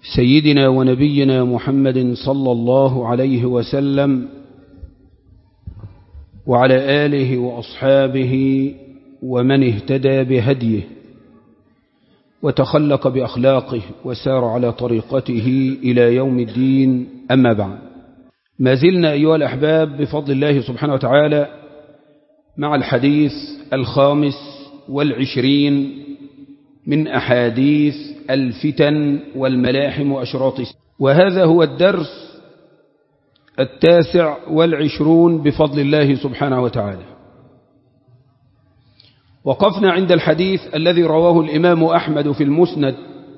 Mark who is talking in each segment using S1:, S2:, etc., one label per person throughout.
S1: سيدنا ونبينا محمد صلى الله عليه وسلم وعلى آله وأصحابه ومن اهتدى بهديه وتخلق بأخلاقه وسار على طريقته إلى يوم الدين أما بعد ما زلنا أيها الأحباب بفضل الله سبحانه وتعالى مع الحديث الخامس والعشرين من أحاديث الفتن والملاحم وأشراط وهذا هو الدرس التاسع والعشرون بفضل الله سبحانه وتعالى وقفنا عند الحديث الذي رواه الإمام أحمد في المسند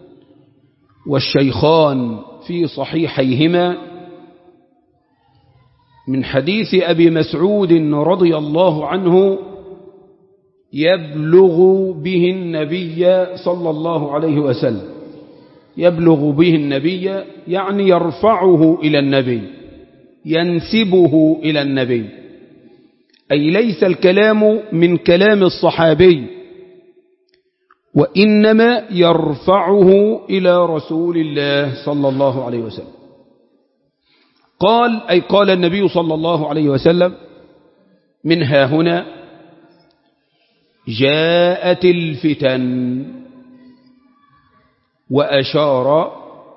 S1: والشيخان في صحيحيهما من حديث أبي مسعود رضي الله عنه يبلغ به النبي صلى الله عليه وسلم يبلغ به النبي يعني يرفعه إلى النبي ينسبه إلى النبي أي ليس الكلام من كلام الصحابي وإنما يرفعه إلى رسول الله صلى الله عليه وسلم قال أي قال النبي صلى الله عليه وسلم منها هنا جاءت الفتن وأشار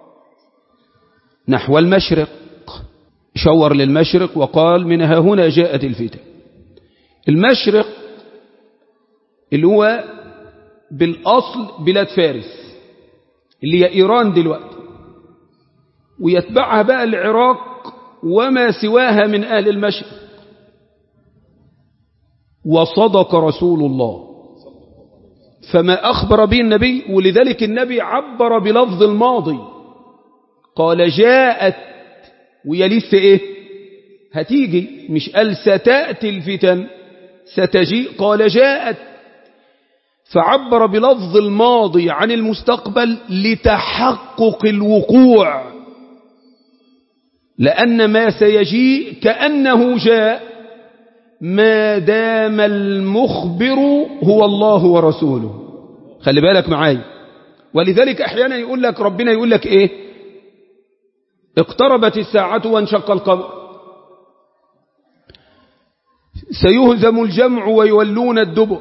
S1: نحو المشرق شور للمشرق وقال منها هنا جاءت الفتن المشرق اللي هو بالأصل بلاد فارس اللي هي إيران دلوقتي ويتبعها بقى العراق وما سواها من أهل المشرق وصدق رسول الله فما أخبر به النبي ولذلك النبي عبر بلفظ الماضي قال جاءت وهي لسه ايه هتيجي مش قال ستأتي الفتن ستجيء قال جاءت فعبر بلفظ الماضي عن المستقبل لتحقق الوقوع لأن ما سيجيء كأنه جاء ما دام المخبر هو الله ورسوله خلي بالك معاي ولذلك أحيانا يقول لك ربنا يقول لك إيه اقتربت الساعة وانشق القمر سيهزم الجمع ويولون الدبر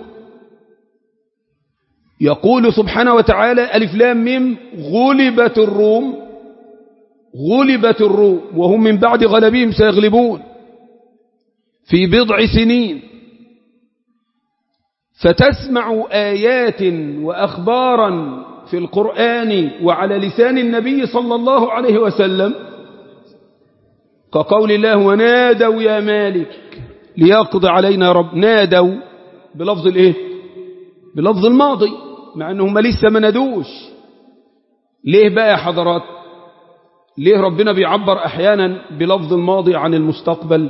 S1: يقول سبحانه وتعالى ألف لام ميم غلبت الروم غلبت الروم وهم من بعد غلبهم سيغلبون في بضع سنين فتسمع آيات وأخبارا في القرآن وعلى لسان النبي صلى الله عليه وسلم كقول الله ونادوا يا مالك ليقضي علينا رب نادوا بلفظ الايه بلفظ الماضي مع انهم لسه ما نادوش ليه بقى يا حضرات ليه ربنا بيعبر احيانا بلفظ الماضي عن المستقبل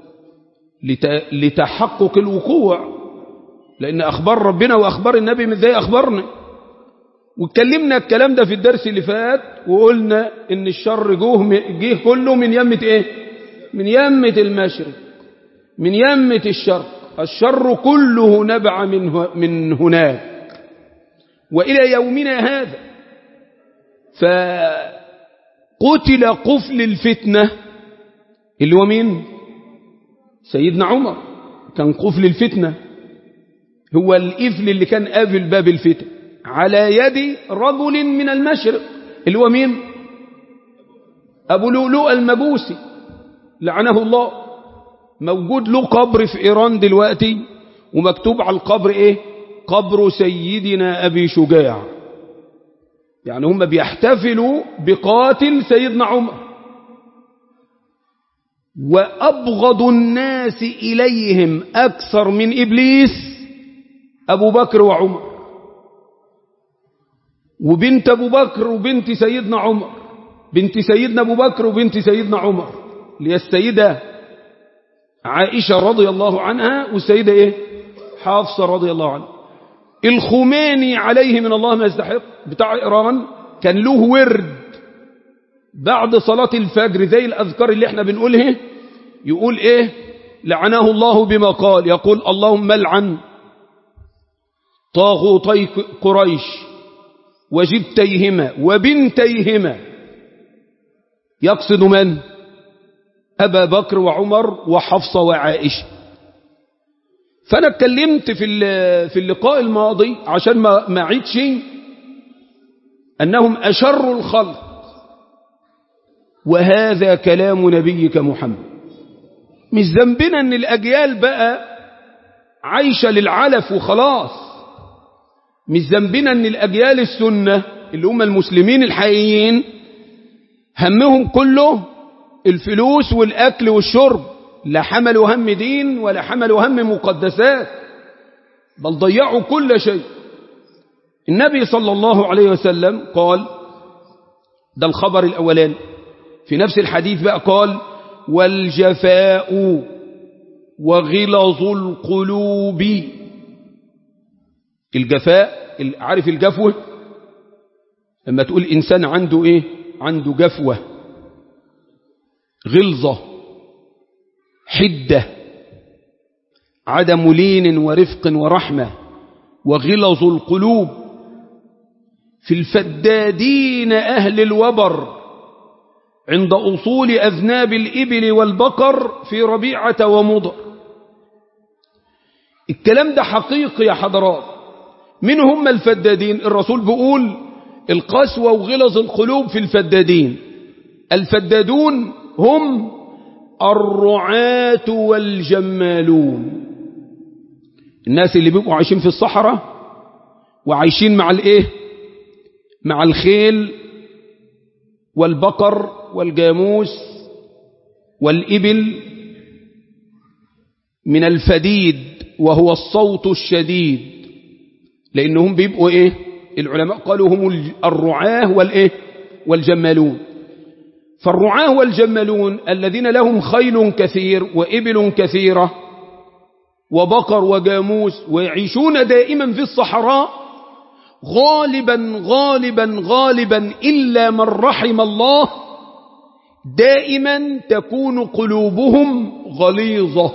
S1: لتحقق الوقوع لأن أخبار ربنا وأخبار النبي من زي أخبارنا واتكلمنا الكلام ده في الدرس اللي فات وقلنا إن الشر جوه جه كله من يمة إيه من يمة المشرق من يمة الشر الشر كله نبع من, من هناك وإلى يومنا هذا فقتل قفل الفتنة اللي هو مين سيدنا عمر كان قفل الفتنة هو الإفل اللي كان قافل باب الفتن على يد رجل من المشرق اللي هو مين أبو لؤلؤ المجوسي لعنه الله موجود له قبر في إيران دلوقتي ومكتوب على القبر إيه قبر سيدنا أبي شجاع يعني هم بيحتفلوا بقاتل سيدنا عمر وأبغض الناس إليهم أكثر من إبليس أبو بكر وعمر وبنت أبو بكر وبنت سيدنا عمر بنت سيدنا أبو بكر وبنت سيدنا عمر اللي هي السيدة عائشة رضي الله عنها والسيدة إيه حافصة رضي الله عنها الخميني عليه من الله ما يستحق بتاع إيران كان له ورد بعد صلاة الفجر زي الأذكار اللي احنا بنقولها يقول ايه لعنه الله بما قال يقول اللهم لعن طاغوتي قريش وجبتيهما وبنتيهما يقصد من أبا بكر وعمر وحفصة وعائشة فأنا اتكلمت في في اللقاء الماضي عشان ما ما عيدش أنهم أشر الخلق وهذا كلام نبيك محمد مش ذنبنا أن الأجيال بقى عايشة للعلف وخلاص مش ذنبنا أن الأجيال السنة اللي هم المسلمين الحقيقيين همهم كله الفلوس والأكل والشرب لا حملوا هم دين ولا حملوا هم مقدسات بل ضيعوا كل شيء النبي صلى الله عليه وسلم قال ده الخبر الأولاني في نفس الحديث بقى قال والجفاء وغلظ القلوب الجفاء عارف الجفوة لما تقول إنسان عنده إيه عنده جفوة غلظة حدة عدم لين ورفق ورحمة وغلظ القلوب في الفدادين أهل الوبر عند أصول أذناب الإبل والبقر في ربيعة ومضر الكلام ده حقيقي يا حضرات من هم الفدادين الرسول بيقول القسوة وغلظ القلوب في الفدادين الفدادون هم الرعاة والجمالون الناس اللي بيبقوا عايشين في الصحراء وعايشين مع الايه مع الخيل والبقر والجاموس والإبل من الفديد وهو الصوت الشديد لأنهم بيبقوا إيه العلماء قالوا هم الرعاه والإيه والجمالون فالرعاه والجمالون الذين لهم خيل كثير وإبل كثيرة وبقر وجاموس ويعيشون دائما في الصحراء غالبا غالبا غالبا إلا من رحم الله دائما تكون قلوبهم غليظة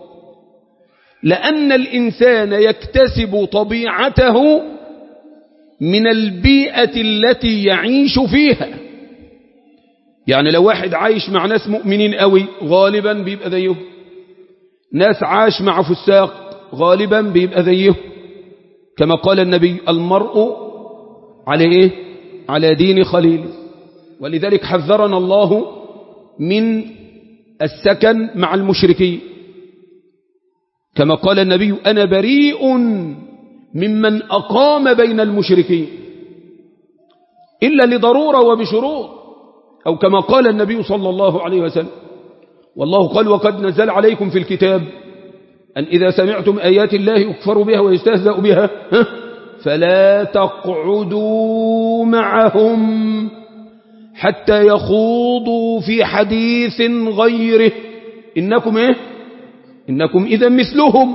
S1: لأن الإنسان يكتسب طبيعته من البيئة التي يعيش فيها يعني لو واحد عايش مع ناس مؤمنين قوي غالبا بيبقى زيهم ناس عاش مع فساق غالبا بيبقى زيهم كما قال النبي المرء على ايه على دين خليل ولذلك حذرنا الله من السكن مع المشركين كما قال النبي أنا بريء ممن أقام بين المشركين إلا لضرورة وبشروط أو كما قال النبي صلى الله عليه وسلم والله قال وقد نزل عليكم في الكتاب أن إذا سمعتم آيات الله يكفر بها ويستهزأ بها فلا تقعدوا معهم حتى يخوضوا في حديث غيره إنكم إيه إنكم إذا مثلهم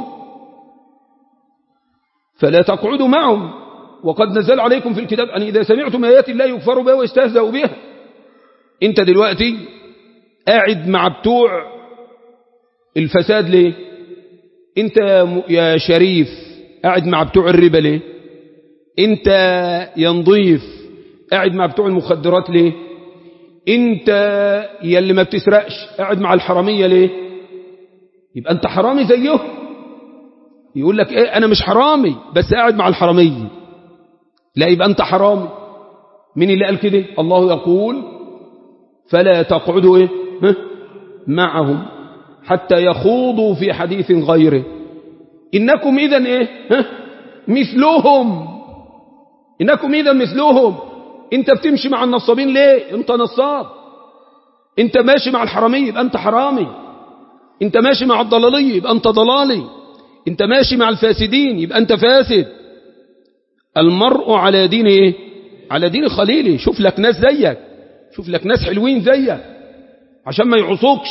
S1: فلا تقعدوا معهم وقد نزل عليكم في الكتاب أن إذا سمعتم آيات الله يكفر بها ويستهزأ بها أنت دلوقتي قاعد مع بتوع الفساد ليه انت يا شريف قاعد مع بتوع الربا ليه انت يا نضيف قاعد مع بتوع المخدرات ليه انت يا اللي ما بتسرقش قاعد مع الحرامية ليه يبقى انت حرامي زيه يقول لك ايه انا مش حرامي بس قاعد مع الحرامية لا يبقى انت حرامي مين اللي قال كده الله يقول فلا تقعدوا ايه معهم حتى يخوضوا في حديث غيره إنكم إذا إيه ها؟ مثلهم إنكم إذا مثلهم أنت بتمشي مع النصابين ليه أنت نصاب أنت ماشي مع الحرامي يبقى أنت حرامي أنت ماشي مع الضلالي يبقى أنت ضلالي أنت ماشي مع الفاسدين يبقى أنت فاسد المرء على دين إيه على دين خليلي شوف لك ناس زيك شوف لك ناس حلوين زيك عشان ما يعصوكش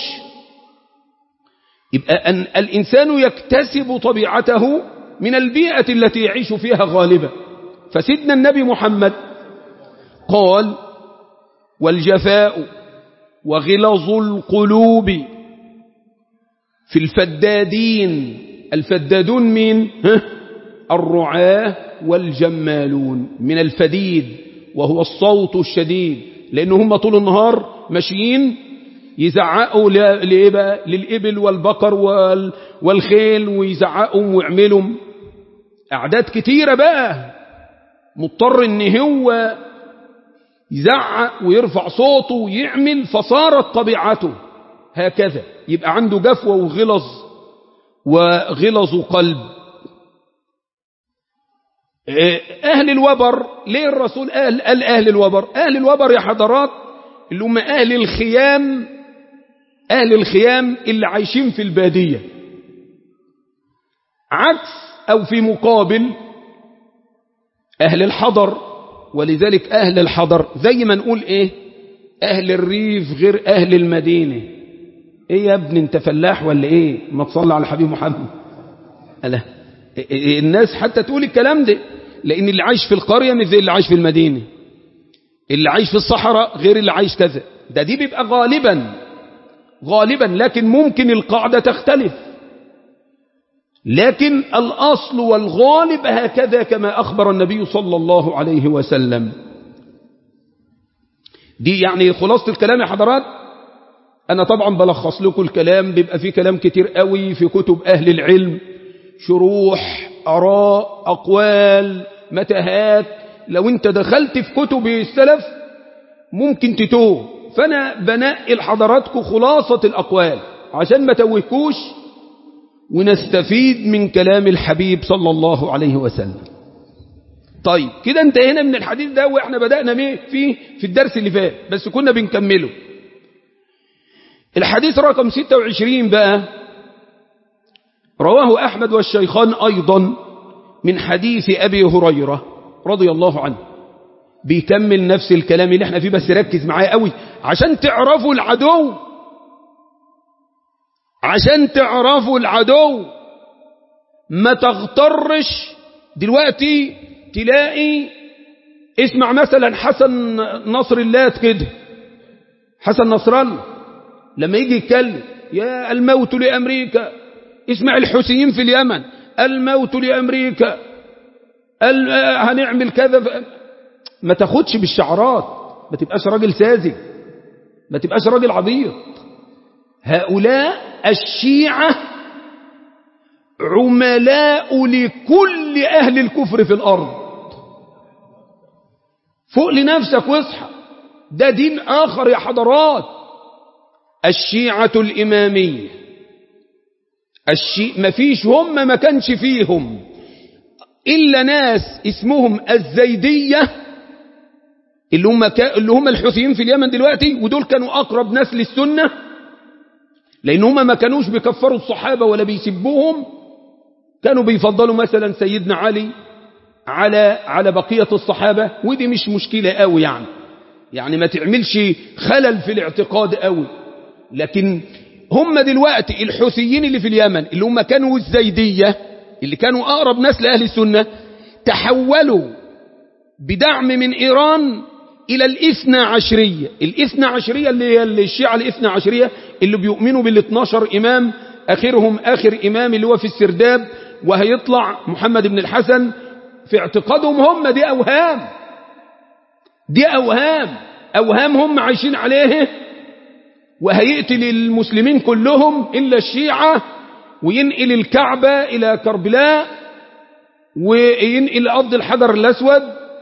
S1: يبقى أن الإنسان يكتسب طبيعته من البيئة التي يعيش فيها غالبا فسيدنا النبي محمد قال والجفاء وغلظ القلوب في الفدادين الفدادون من الرعاة والجمالون من الفديد وهو الصوت الشديد لأن هم طول النهار ماشيين يزعقوا لإيه بقى للإبل والبقر وال والخيل ويزعقوا ويعملوا أعداد كتيرة بقى مضطر إن هو يزعق ويرفع صوته ويعمل فصارت طبيعته هكذا يبقى عنده جفوة وغلظ وغلظ قلب أهل الوبر ليه الرسول قال, قال أهل الوبر أهل الوبر يا حضرات اللي هم أهل الخيام أهل الخيام اللي عايشين في البادية عكس أو في مقابل أهل الحضر ولذلك أهل الحضر زي ما نقول إيه أهل الريف غير أهل المدينة إيه يا ابني انت فلاح ولا إيه ما تصلي على حبيب محمد ألا الناس حتى تقول الكلام ده لأن اللي عايش في القرية مش زي اللي عايش في المدينة اللي عايش في الصحراء غير اللي عايش كذا ده دي بيبقى غالبا غالبا لكن ممكن القاعدة تختلف لكن الأصل والغالب هكذا كما أخبر النبي صلى الله عليه وسلم دي يعني خلاصة الكلام يا حضرات أنا طبعا بلخص لكم الكلام بيبقى فيه كلام كتير قوي في كتب أهل العلم شروح أراء أقوال متاهات لو انت دخلت في كتب السلف ممكن تتوه فأنا بنقل حضراتكم خلاصة الأقوال عشان ما توهكوش ونستفيد من كلام الحبيب صلى الله عليه وسلم طيب كده انتهينا من الحديث ده واحنا بدأنا فيه في الدرس اللي فات بس كنا بنكمله الحديث رقم 26 بقى رواه أحمد والشيخان أيضا من حديث أبي هريرة رضي الله عنه بيكمل نفس الكلام اللي احنا فيه بس ركز معايا قوي عشان تعرفوا العدو عشان تعرفوا العدو ما تغترش دلوقتي تلاقي اسمع مثلا حسن نصر الله كده حسن نصر الله لما يجي يتكلم يا الموت لأمريكا اسمع الحوثيين في اليمن الموت لأمريكا هنعمل كذا ما تاخدش بالشعارات ما تبقاش راجل ساذج ما تبقاش راجل عبيط هؤلاء الشيعة عملاء لكل أهل الكفر في الأرض فوق لنفسك واصحى ده دين آخر يا حضرات الشيعة الإمامية الشي... ما فيش هم ما كانش فيهم إلا ناس اسمهم الزيدية اللي هم, ك... اللي هم الحوثيين في اليمن دلوقتي ودول كانوا أقرب ناس للسنة لأن هم ما كانوش بيكفروا الصحابة ولا بيسبوهم كانوا بيفضلوا مثلا سيدنا علي على على بقية الصحابة ودي مش مشكلة قوي يعني يعني ما تعملش خلل في الاعتقاد قوي لكن هم دلوقتي الحوثيين اللي في اليمن اللي هم كانوا الزيدية اللي كانوا أقرب ناس لأهل السنة تحولوا بدعم من إيران إلى الاثنى عشرية الاثنى عشرية اللي هي الشيعة الاثنى عشرية اللي بيؤمنوا بال12 إمام آخرهم آخر إمام اللي هو في السرداب وهيطلع محمد بن الحسن في اعتقادهم هم دي أوهام دي أوهام أوهام هم عايشين عليه وهيقتل المسلمين كلهم إلا الشيعة وينقل الكعبة إلى كربلاء وينقل أرض الحجر الأسود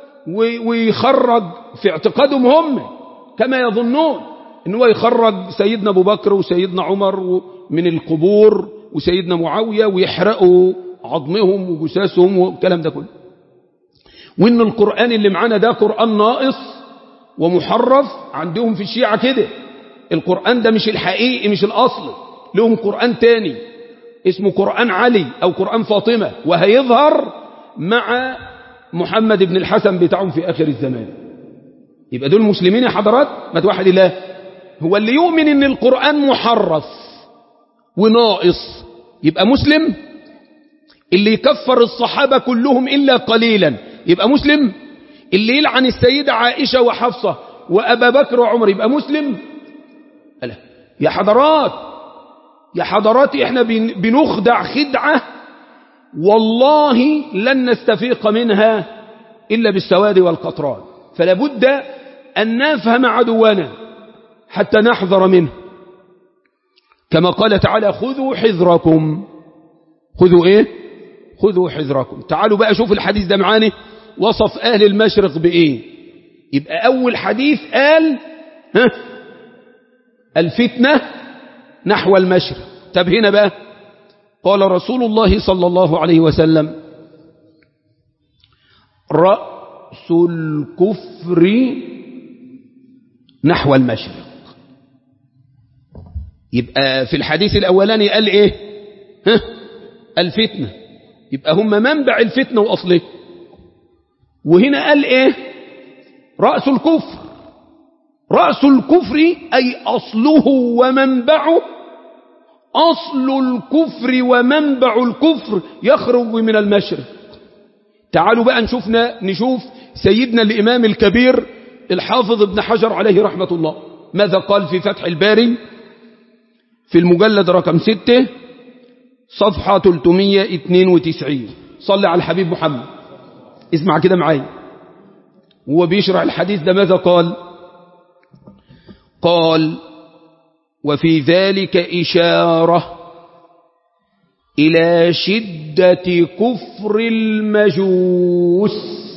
S1: ويخرج في اعتقادهم هم كما يظنون ان هو يخرج سيدنا أبو بكر وسيدنا عمر من القبور وسيدنا معاوية ويحرقوا عظمهم وجساسهم والكلام ده كله وان القرآن اللي معانا ده قرآن ناقص ومحرف عندهم في الشيعة كده القرآن ده مش الحقيقي مش الأصل لهم قرآن تاني اسمه قرآن علي أو قرآن فاطمة وهيظهر مع محمد بن الحسن بتاعهم في آخر الزمان يبقى دول مسلمين يا حضرات ما توحد الله هو اللي يؤمن ان القرآن محرف وناقص يبقى مسلم اللي يكفر الصحابة كلهم إلا قليلا يبقى مسلم اللي يلعن السيدة عائشة وحفصة وأبا بكر وعمر يبقى مسلم ألا يا حضرات يا حضرات احنا بنخدع خدعة والله لن نستفيق منها إلا بالسواد والقطران فلا بد أن نفهم عدونا حتى نحذر منه كما قال تعالى خذوا حذركم خذوا ايه خذوا حذركم تعالوا بقى شوف الحديث ده معاني وصف اهل المشرق بايه يبقى اول حديث قال ها الفتنة نحو المشرق طب هنا بقى قال رسول الله صلى الله عليه وسلم رأس الكفر نحو المشرق يبقى في الحديث الأولاني قال إيه ها الفتنة يبقى هم منبع الفتنة وأصله وهنا قال إيه رأس الكفر رأس الكفر أي أصله ومنبعه أصل الكفر ومنبع الكفر يخرج من المشرق تعالوا بقى نشوفنا نشوف سيدنا الإمام الكبير الحافظ ابن حجر عليه رحمة الله ماذا قال في فتح الباري في المجلد رقم ستة صفحة 392 صلي على الحبيب محمد اسمع كده معايا هو بيشرح الحديث ده ماذا قال قال وفي ذلك إشارة إلى شدة كفر المجوس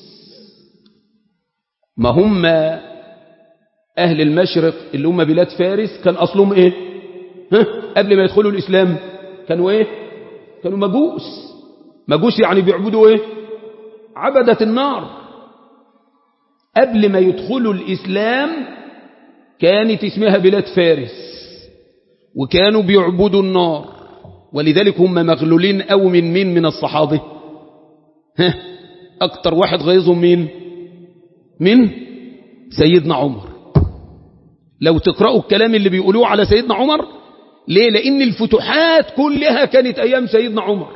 S1: ما هم أهل المشرق اللي هم بلاد فارس كان أصلهم إيه ها؟ قبل ما يدخلوا الإسلام كانوا إيه كانوا مجوس مجوس يعني بيعبدوا إيه عبدة النار قبل ما يدخلوا الإسلام كانت اسمها بلاد فارس وكانوا بيعبدوا النار ولذلك هم مغلولين أو من مين من الصحابة ها أكتر واحد غيظهم مين من سيدنا عمر لو تقرأوا الكلام اللي بيقولوه على سيدنا عمر ليه لأن الفتوحات كلها كانت أيام سيدنا عمر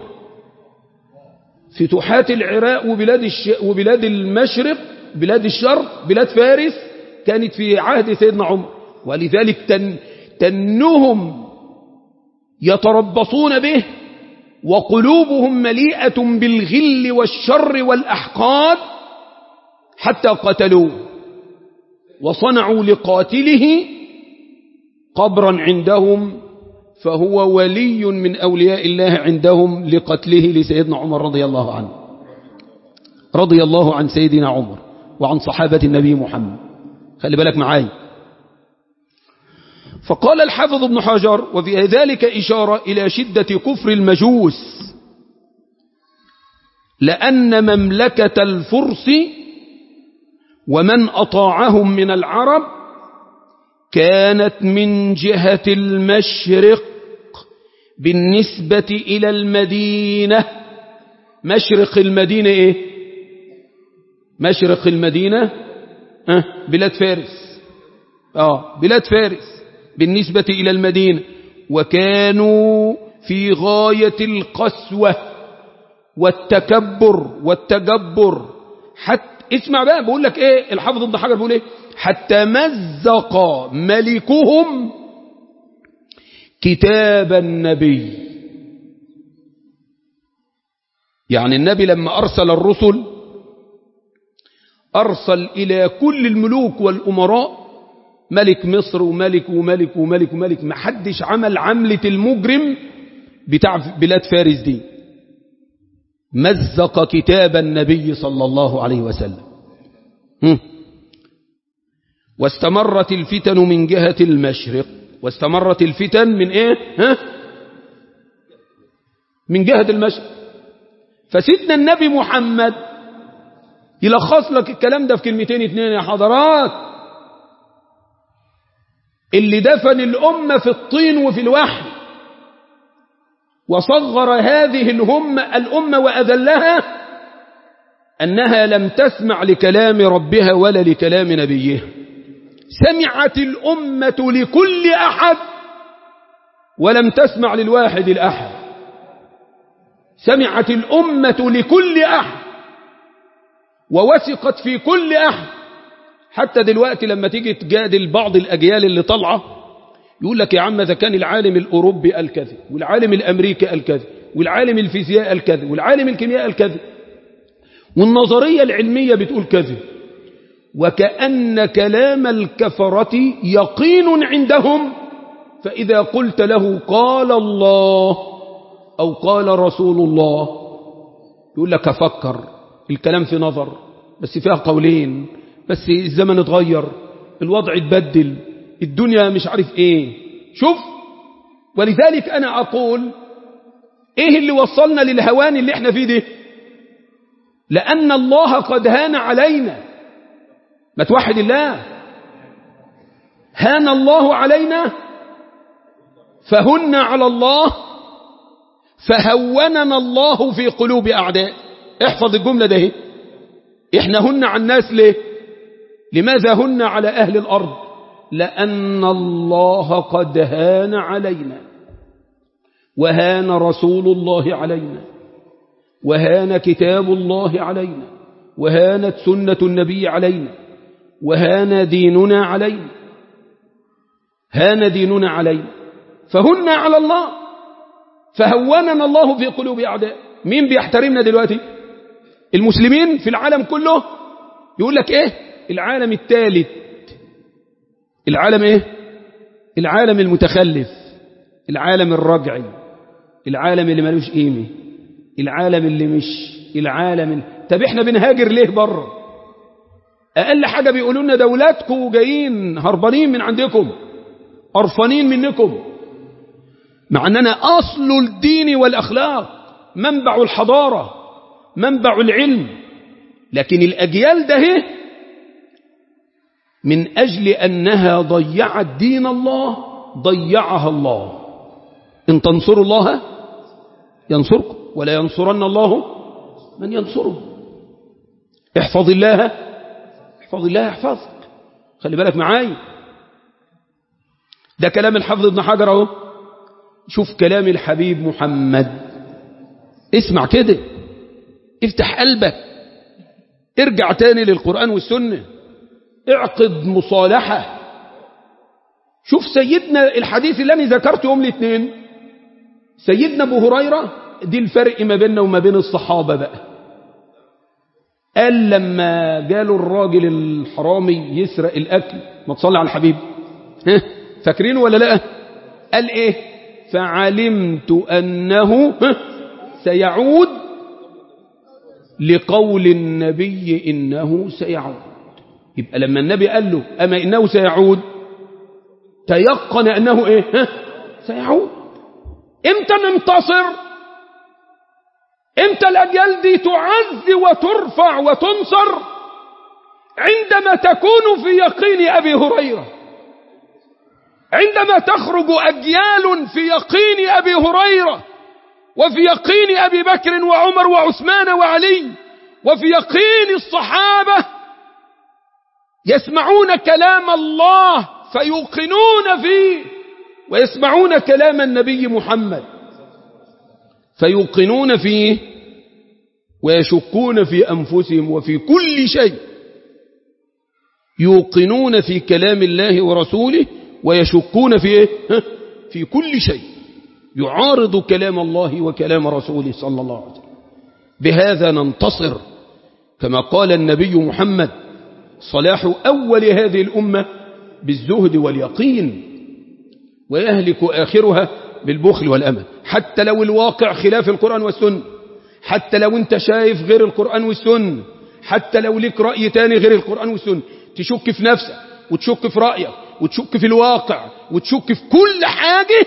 S1: فتوحات العراق وبلاد, الش... وبلاد المشرق بلاد الشرق بلاد فارس كانت في عهد سيدنا عمر ولذلك تن... تنهم يتربصون به وقلوبهم مليئة بالغل والشر والأحقاد حتى قتلوه وصنعوا لقاتله قبرا عندهم فهو ولي من أولياء الله عندهم لقتله لسيدنا عمر رضي الله عنه رضي الله عن سيدنا عمر وعن صحابة النبي محمد خلي بالك معاي فقال الحافظ ابن حجر وفي ذلك إشارة إلى شدة كفر المجوس لأن مملكة الفرس ومن أطاعهم من العرب كانت من جهة المشرق بالنسبة إلى المدينة مشرق المدينة إيه مشرق المدينة أه بلاد فارس آه بلاد فارس بالنسبة إلى المدينة وكانوا في غاية القسوة والتكبر والتجبر حتى اسمع بقى بقول لك ايه الحافظ ابن حجر بيقول ايه حتى مزق ملكهم كتاب النبي يعني النبي لما أرسل الرسل أرسل إلى كل الملوك والأمراء ملك مصر وملك وملك وملك وملك ما حدش عمل عملة المجرم بتاع بلاد فارس دي مزق كتاب النبي صلى الله عليه وسلم هم. واستمرت الفتن من جهة المشرق واستمرت الفتن من ايه ها؟ من جهة المشرق فسيدنا النبي محمد يلخص لك الكلام ده في كلمتين اتنين يا حضرات اللي دفن الأمة في الطين وفي الوحي وصغر هذه الأمة, الأمة وأذلها أنها لم تسمع لكلام ربها ولا لكلام نبيها سمعت الأمة لكل أحد ولم تسمع للواحد الأحد سمعت الأمة لكل أحد ووثقت في كل أحد حتى دلوقتي لما تيجي تجادل بعض الأجيال اللي طالعه يقول لك يا عم إذا كان العالم الأوروبي قال كذا والعالم الأمريكي قال كذا والعالم الفيزياء قال كذا والعالم الكيمياء قال كذا والنظرية العلمية بتقول كذا وكأن كلام الكفرة يقين عندهم فإذا قلت له قال الله أو قال رسول الله يقول لك أفكر الكلام في نظر بس فيها قولين بس الزمن اتغير الوضع اتبدل الدنيا مش عارف ايه شوف ولذلك انا اقول ايه اللي وصلنا للهوان اللي احنا فيه ده لان الله قد هان علينا ما توحد الله هان الله علينا فهن على الله فهوننا الله في قلوب أعداء احفظ الجملة ده اهي. احنا هن على الناس ليه لماذا هن على أهل الأرض لأن الله قد هان علينا وهان رسول الله علينا وهان كتاب الله علينا وهانت سنة النبي علينا وهان ديننا علينا هان ديننا علينا فهن على الله فهوننا الله في قلوب أعداء مين بيحترمنا دلوقتي المسلمين في العالم كله يقول لك ايه العالم الثالث العالم ايه العالم المتخلف العالم الرجعي العالم اللي ملوش قيمه العالم اللي مش العالم اللي... طب احنا بنهاجر ليه بره اقل حاجه بيقولوا لنا دولاتكم جايين هربانين من عندكم قرفانين منكم مع اننا اصل الدين والاخلاق منبع الحضاره منبع العلم لكن الاجيال ده هي من أجل أنها ضيعت دين الله ضيعها الله إن تنصروا الله ينصركم ولا ينصرن الله من ينصره احفظ الله احفظ الله يحفظك خلي بالك معاي ده كلام الحفظ ابن حجر اهو شوف كلام الحبيب محمد اسمع كده افتح قلبك ارجع تاني للقرآن والسنة اعقد مصالحة شوف سيدنا الحديث اللي أنا ذكرته يوم الاثنين سيدنا أبو هريرة دي الفرق ما بيننا وما بين الصحابة بقى قال لما جاله الراجل الحرامي يسرق الأكل ما تصلي على الحبيب ها فاكرينه ولا لا قال ايه فعلمت أنه سيعود لقول النبي إنه سيعود يبقى لما النبي قال له أما إنه سيعود تيقن أنه إيه ها؟ سيعود إمتى ننتصر إمتى الأجيال دي تعز وترفع وتنصر عندما تكون في يقين أبي هريرة عندما تخرج أجيال في يقين أبي هريرة وفي يقين أبي بكر وعمر وعثمان وعلي وفي يقين الصحابة يسمعون كلام الله فيوقنون فيه ويسمعون كلام النبي محمد فيوقنون فيه ويشكون في أنفسهم وفي كل شيء يوقنون في كلام الله ورسوله ويشكون في إيه؟ في كل شيء يعارض كلام الله وكلام رسوله صلى الله عليه وسلم بهذا ننتصر كما قال النبي محمد صلاح أول هذه الأمة بالزهد واليقين ويهلك آخرها بالبخل والأمل حتى لو الواقع خلاف القرآن والسنة حتى لو انت شايف غير القرآن والسنة حتى لو لك رأي تاني غير القرآن والسنة تشك في نفسك وتشك في رأيك وتشك في الواقع وتشك في كل حاجة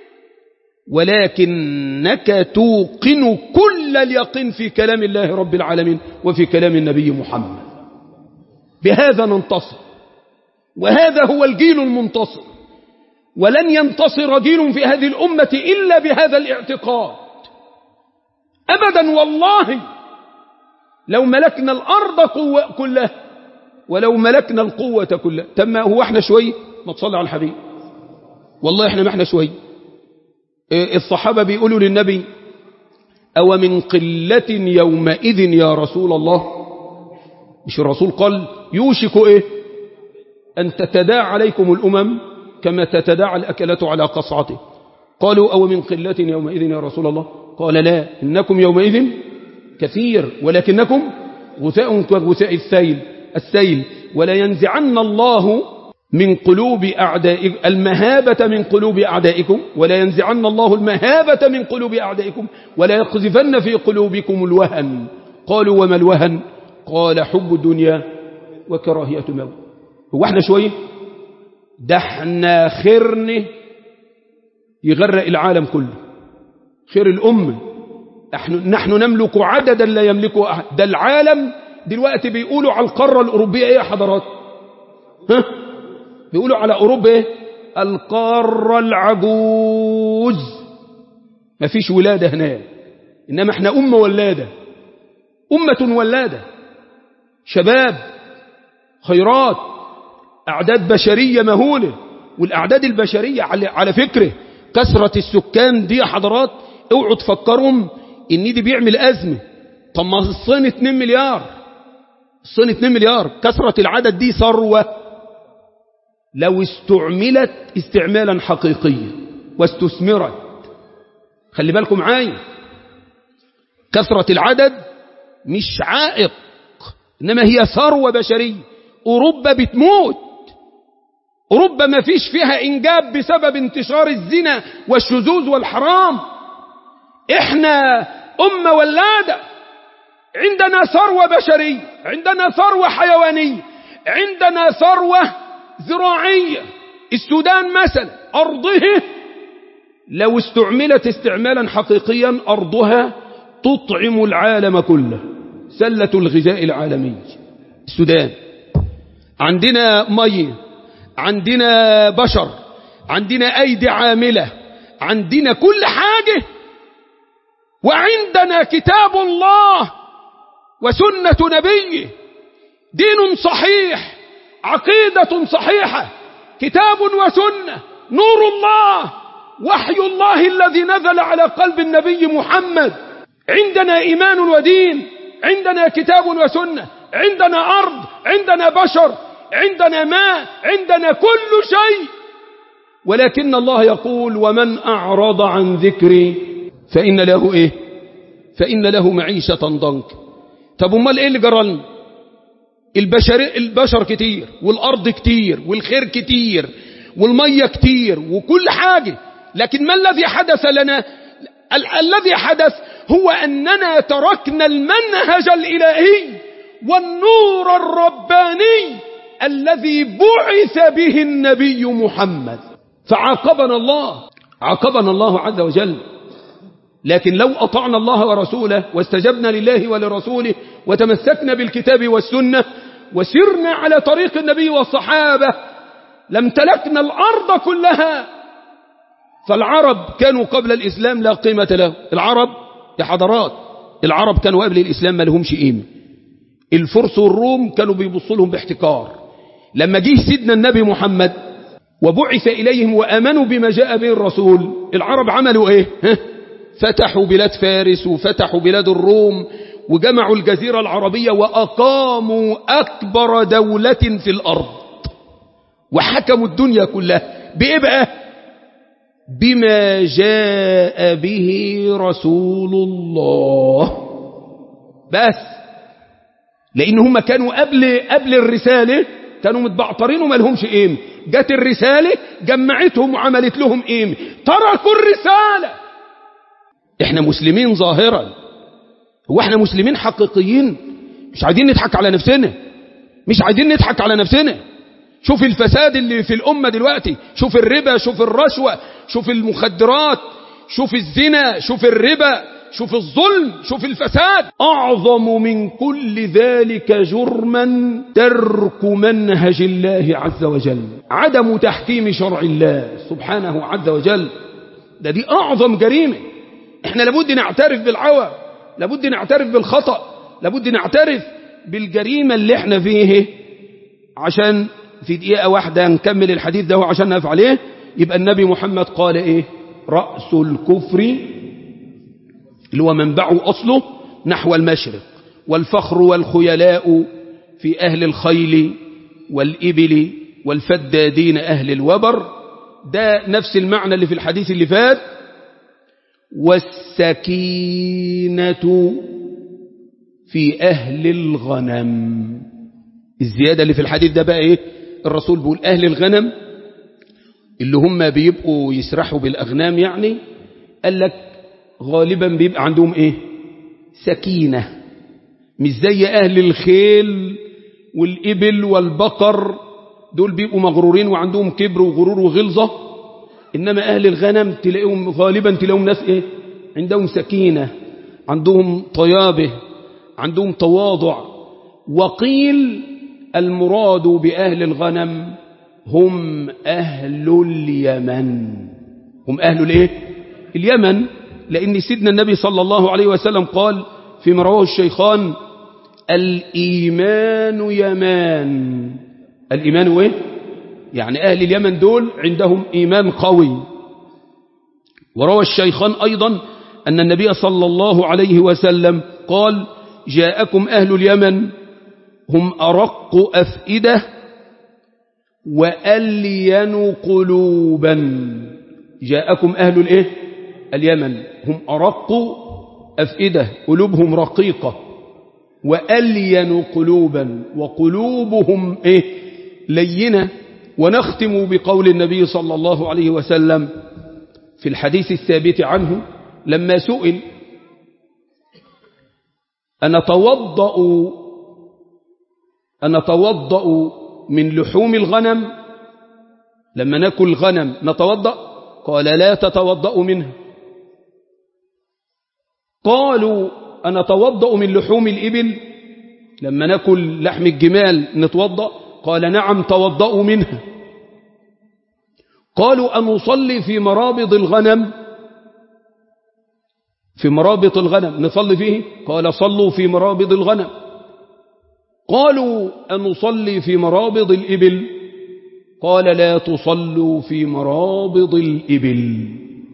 S1: ولكنك توقن كل اليقين في كلام الله رب العالمين وفي كلام النبي محمد بهذا ننتصر وهذا هو الجيل المنتصر ولن ينتصر جيل في هذه الأمة إلا بهذا الاعتقاد أبدا والله لو ملكنا الأرض قوة كلها ولو ملكنا القوة كلها تم هو احنا شوي ما تصلي على الحبيب والله احنا ما احنا شوي الصحابة بيقولوا للنبي أو من قلة يومئذ يا رسول الله مش الرسول قال يوشك إيه أن تتداعى عليكم الأمم كما تتداعى الأكلة على قصعته قالوا أو من قلة يومئذ يا رسول الله قال لا إنكم يومئذ كثير ولكنكم غثاء كغثاء السيل السيل ولا ينزعن الله من قلوب أعدائكم المهابة من قلوب أعدائكم ولا ينزعن الله المهابة من قلوب أعدائكم ولا يقذفن في قلوبكم الوهن قالوا وما الوهن قال حب الدنيا وكراهية الموت هو احنا شوية ده احنا خيرنا يغرق العالم كله خير الأمة نحن, نحن نملك عددا لا يملكه أحد ده العالم دلوقتي بيقولوا على القارة الأوروبية ايه يا حضرات ها بيقولوا على أوروبا ايه القارة العجوز مفيش ولادة هناك إنما احنا أمة ولادة أمة ولادة شباب خيرات أعداد بشرية مهولة والأعداد البشرية على فكره كثرة السكان دي يا حضرات اوعوا تفكرهم ان دي بيعمل أزمة طب ما الصين 2 مليار الصين 2 مليار كثرة العدد دي ثروة لو استعملت استعمالا حقيقيا واستثمرت خلي بالكم معايا كثرة العدد مش عائق إنما هي ثروة بشرية أوروبا بتموت أوروبا ما فيش فيها إنجاب بسبب انتشار الزنا والشذوذ والحرام إحنا أمة ولادة عندنا ثروة بشرية عندنا ثروة حيوانية عندنا ثروة زراعية السودان مثلا أرضه لو استعملت استعمالا حقيقيا أرضها تطعم العالم كله سلة الغذاء العالمي السودان عندنا مية عندنا بشر عندنا أيدي عاملة عندنا كل حاجة وعندنا كتاب الله وسنة نبيه دين صحيح عقيدة صحيحة كتاب وسنة نور الله وحي الله الذي نزل على قلب النبي محمد عندنا إيمان ودين عندنا كتاب وسنة عندنا أرض عندنا بشر عندنا ماء عندنا كل شيء ولكن الله يقول ومن أعرض عن ذكري فإن له إيه فإن له معيشة ضنك طب امال إيه اللي جرالنا البشر, البشر كتير والأرض كتير والخير كتير والمية كتير وكل حاجة لكن ما الذي حدث لنا ال الذي حدث هو أننا تركنا المنهج الإلهي والنور الرباني الذي بعث به النبي محمد فعاقبنا الله عاقبنا الله عز وجل لكن لو أطعنا الله ورسوله واستجبنا لله ولرسوله وتمسكنا بالكتاب والسنة وسرنا على طريق النبي والصحابة لامتلكنا الأرض كلها فالعرب كانوا قبل الإسلام لا قيمة له العرب يا حضرات العرب كانوا قبل الإسلام ما لهمش قيمة الفرس والروم كانوا بيبصوا لهم باحتكار لما جه سيدنا النبي محمد وبعث إليهم وآمنوا بما جاء به الرسول العرب عملوا إيه ها؟ فتحوا بلاد فارس وفتحوا بلاد الروم وجمعوا الجزيرة العربية وأقاموا أكبر دولة في الأرض وحكموا الدنيا كلها بإيه بقى بما جاء به رسول الله بس لأن هم كانوا قبل قبل الرسالة كانوا متبعطرين وما لهمش قيمة جت الرسالة جمعتهم وعملت لهم قيمة تركوا الرسالة احنا مسلمين ظاهرا هو احنا مسلمين حقيقيين مش عايزين نضحك على نفسنا مش عايزين نضحك على نفسنا شوف الفساد اللي في الأمة دلوقتي شوف الربا شوف الرشوة شوف المخدرات شوف الزنا شوف الربا شوف الظلم شوف الفساد أعظم من كل ذلك جرما ترك منهج الله عز وجل عدم تحكيم شرع الله سبحانه عز وجل ده دي أعظم جريمة احنا لابد نعترف بالعوى لابد نعترف بالخطأ لابد نعترف بالجريمة اللي احنا فيه عشان في دقيقة واحدة نكمل الحديث ده عشان نقف عليه يبقى النبي محمد قال ايه رأس الكفر اللي هو منبعه أصله نحو المشرق والفخر والخيلاء في أهل الخيل والإبل والفدادين أهل الوبر ده نفس المعنى اللي في الحديث اللي فات والسكينة في أهل الغنم الزيادة اللي في الحديث ده بقى ايه الرسول بيقول اهل الغنم اللي هم بيبقوا يسرحوا بالاغنام يعني قال لك غالبا بيبقى عندهم ايه سكينة مش زي اهل الخيل والإبل والبقر دول بيبقوا مغرورين وعندهم كبر وغرور وغلظة إنما أهل الغنم تلاقيهم غالبا تلاقيهم ناس إيه عندهم سكينة عندهم طيابة عندهم تواضع وقيل المراد بأهل الغنم هم أهل اليمن هم أهل الإيه اليمن لأن سيدنا النبي صلى الله عليه وسلم قال فيما رواه الشيخان الإيمان يمان الإيمان إيه؟ يعني أهل اليمن دول عندهم إيمان قوي وروى الشيخان أيضا أن النبي صلى الله عليه وسلم قال جاءكم أهل اليمن هم أرق أفئدة وألين قلوبا جاءكم أهل الإيه؟ اليمن هم أرق أفئدة قلوبهم رقيقة وألين قلوبا وقلوبهم إيه لينة ونختم بقول النبي صلى الله عليه وسلم في الحديث الثابت عنه لما سئل أنا توضأ أنا توضأ من لحوم الغنم لما نأكل غنم نتوضأ قال لا تتوضأ منها قالوا أنا توضأ من لحوم الإبل لما نأكل لحم الجمال نتوضأ قال نعم توضأوا منها قالوا أن نصلي في مرابض الغنم في مرابط الغنم نصلي فيه قال صلوا في مرابض الغنم قالوا أن نصلي في مرابض الإبل قال لا تصلوا في مرابض الإبل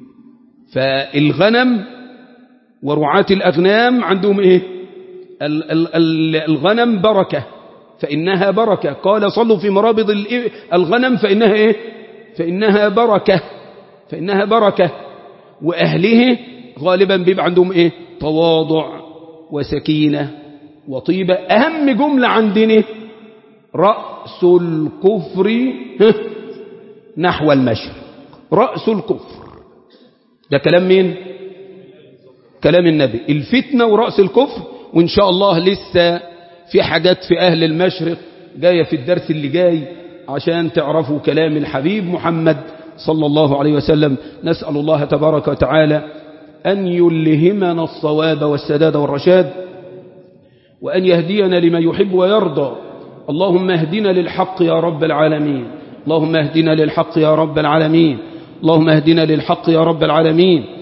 S1: فالغنم ورعاة الأغنام عندهم إيه ال ال ال الغنم بركة فإنها بركة قال صلوا في مرابض الغنم فإنها إيه فإنها بركة فإنها بركة وأهله غالبا بيبقى عندهم إيه تواضع وسكينة وطيبة أهم جملة عندنا رأس الكفر نحو المشرق رأس الكفر ده كلام مين كلام النبي الفتنة ورأس الكفر وإن شاء الله لسه في حاجات في أهل المشرق جاية في الدرس اللي جاي عشان تعرفوا كلام الحبيب محمد صلى الله عليه وسلم نسأل الله تبارك وتعالى أن يلهمنا الصواب والسداد والرشاد وأن يهدينا لما يحب ويرضى اللهم اهدنا للحق يا رب العالمين اللهم اهدنا للحق يا رب العالمين اللهم اهدنا للحق يا رب العالمين